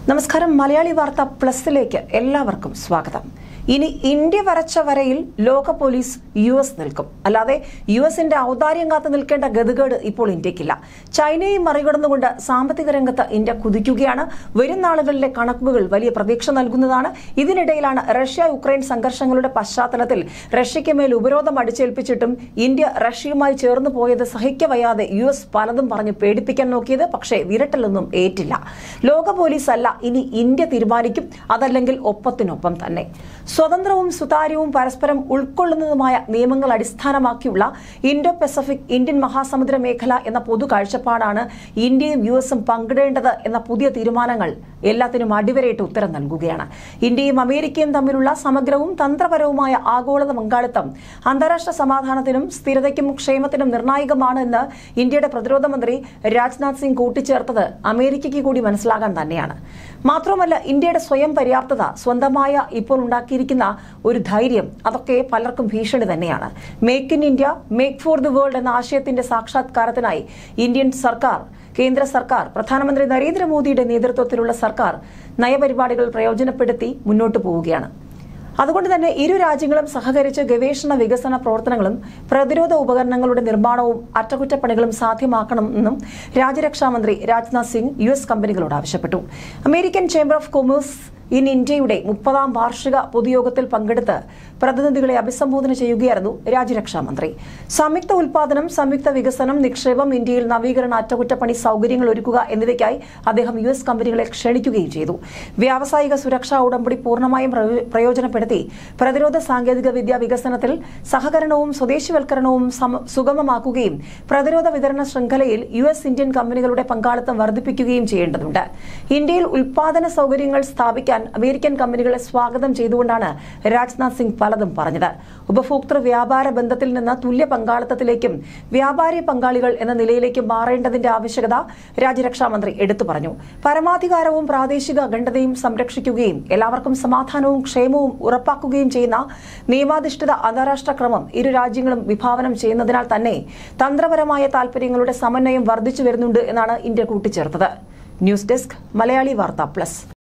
നമസ്കാരം മലയാളി വാർത്ത പ്ലസിലേക്ക് എല്ലാവർക്കും സ്വാഗതം ഇനി ഇന്ത്യ വരച്ച വരയിൽ ലോക പോലീസ് യു എസ് നിൽക്കും അല്ലാതെ യു എസിന്റെ ഔദാര്യം കാത്തു നിൽക്കേണ്ട ഗതികേട് ഇപ്പോൾ ഇന്ത്യക്കില്ല ചൈനയെ മറികടന്നുകൊണ്ട് സാമ്പത്തിക രംഗത്ത് ഇന്ത്യ കുതിക്കുകയാണ് വരും നാളുകളിലെ കണക്കുകൾ വലിയ പ്രതീക്ഷ നൽകുന്നതാണ് ഇതിനിടയിലാണ് റഷ്യ യുക്രൈൻ സംഘർഷങ്ങളുടെ പശ്ചാത്തലത്തിൽ റഷ്യയ്ക്ക് മേൽ ഉപരോധം അടിച്ചേൽപ്പിച്ചിട്ടും ഇന്ത്യ റഷ്യയുമായി ചേർന്ന് പോയത് സഹിക്കവയ്യാതെ യു എസ് പലതും പറഞ്ഞ് പേടിപ്പിക്കാൻ നോക്കിയത് പക്ഷേ വിരട്ടലൊന്നും ഏറ്റില്ല ലോക പോലീസ് അല്ല ഇനി ഇന്ത്യ തീരുമാനിക്കും അതല്ലെങ്കിൽ ഒപ്പത്തിനൊപ്പം തന്നെ സ്വതന്ത്രവും സുതാര്യവും പരസ്പരം ഉൾക്കൊള്ളുന്നതുമായ നിയമങ്ങൾ അടിസ്ഥാനമാക്കിയുള്ള ഇൻഡോ പസഫിക് ഇന്ത്യൻ മഹാസമുദ്ര മേഖല എന്ന പൊതു കാഴ്ചപ്പാടാണ് ഇന്ത്യയും യു എസും പങ്കിടേണ്ടത് എന്ന പുതിയ തീരുമാനങ്ങൾ എല്ലാത്തിനും അടിവരയിട്ട് ഉത്തരം നൽകുകയാണ് ഇന്ത്യയും അമേരിക്കയും തമ്മിലുള്ള സമഗ്രവും തന്ത്രപരവുമായ ആഗോള പങ്കാളിത്തം അന്താരാഷ്ട്ര സമാധാനത്തിനും സ്ഥിരതയ്ക്കും ക്ഷേമത്തിനും നിർണായകമാണ് എന്ന് ഇന്ത്യയുടെ പ്രതിരോധ മന്ത്രി രാജ്നാഥ് സിംഗ് കൂട്ടിച്ചേർത്തത് അമേരിക്കയ്ക്ക് കൂടി മനസ്സിലാകാൻ തന്നെയാണ് മാത്രമല്ല ഇന്ത്യയുടെ സ്വയം പര്യാപ്തത സ്വന്തമായ ഇപ്പോൾ ഉണ്ടാക്കിയിരിക്കുന്ന ഒരു ധൈര്യം അതൊക്കെ പലർക്കും ഭീഷണി തന്നെയാണ് make in India make for the world എന്ന ആശയത്തിന്റെ സാക്ഷാത്കാരത്തിനായി ഇന്ത്യൻ സർക്കാർ കേന്ദ്ര സർക്കാർ പ്രധാനമന്ത്രി നരേന്ദ്രമോദിയുടെ നേതൃത്വത്തിലുള്ള സർക്കാർ നയപരിപാടികൾ പ്രയോജനപ്പെടുത്തി മുന്നോട്ടു പോവുകയാണ് അതുകൊണ്ട് തന്നെ ഇരു രാജ്യങ്ങളും സഹകരിച്ച് ഗവേഷണ വികസന പ്രവർത്തനങ്ങളും പ്രതിരോധ ഉപകരണങ്ങളുടെ നിർമ്മാണവും അറ്റകുറ്റപ്പണികളും സാധ്യമാക്കണമെന്നും രാജ്യരക്ഷാമന്ത്രി രാജ്നാഥ് സിംഗ് യു എസ് കമ്പനികളോട് ആവശ്യപ്പെട്ടു American chamber of commerce in ഇന്ത്യയുടെ മുപ്പതാം വാർഷിക പൊതുയോഗത്തിൽ പങ്കെടുത്ത് പ്രതിനിധികളെ അഭിസംബോധന ചെയ്യുകയായിരുന്നു രാജ്യരക്ഷാമന്ത്രി സംയുക്ത ഉൽപാദനം സംയുക്ത വികസനം നിക്ഷേപം ഇന്ത്യയിൽ നവീകരണ അറ്റകുറ്റപ്പണി സൗകര്യങ്ങൾ ഒരുക്കുക എന്നിവയ്ക്കായി അദ്ദേഹം യു എസ് കമ്പനികളെ ക്ഷണിക്കുകയും ചെയ്തു വ്യാവസായിക സുരക്ഷാ ഉടമ്പടി പൂർണ്ണമായും പ്രയോ- പ്രയോജനപ്പെടുത്തി പ്രതിരോധ സാങ്കേതിക വിദ്യ വികസനത്തിൽ സഹകരണവും സ്വദേശിവൽക്കരണവും സമ- സുഗമമാക്കുകയും പ്രതിരോധ വിതരണ ശൃംഖലയിൽ യു എസ് ഇന്ത്യൻ കമ്പനികളുടെ പങ്കാളിത്തം വർദ്ധിപ്പിക്കുകയും ചെയ്യേണ്ടതുണ്ട് ഇന്ത്യയിൽ ഉൽപാദന സൗകര്യങ്ങൾ സ്ഥാപിക്കാൻ അമേരിക്കൻ കമ്പനികളെ സ്വാഗതം ചെയ്തുകൊണ്ടാണ് രാജ്നാഥ് സിംഗ് പലതും പറഞ്ഞത് ഉപഭോക്തൃ വ്യാപാര ബന്ധത്തിൽ നിന്ന് തുല്യ പങ്കാളിത്തത്തിലേക്കും വ്യാപാരി പങ്കാളികൾ എന്ന നിലയിലേക്ക് മാറേണ്ടതിന്റെ ആവശ്യകത രാജ്യരക്ഷാമന്ത്രി എടുത്തു പറഞ്ഞു പരമാധികാരവും പ്രാദേശിക അഖണ്ഡതയും സംരക്ഷിക്കുകയും എല്ലാവർക്കും സമാധാനവും ക്ഷേമവും ഉറപ്പാക്കുകയും ചെയ്യുന്ന നിയമാധിഷ്ഠിത അന്താരാഷ്ട്ര ക്രമം ഇരു രാജ്യങ്ങളും വിഭാവനം ചെയ്യുന്നതിനാൽ തന്നെ തന്ത്രപരമായ താൽപര്യങ്ങളുടെ സമന്വയം വർദ്ധിച്ചു വരുന്നുണ്ട് എന്നാണ് ഇന്ത്യ കൂട്ടിച്ചേർത്തത് news desk Malayali Vartha plus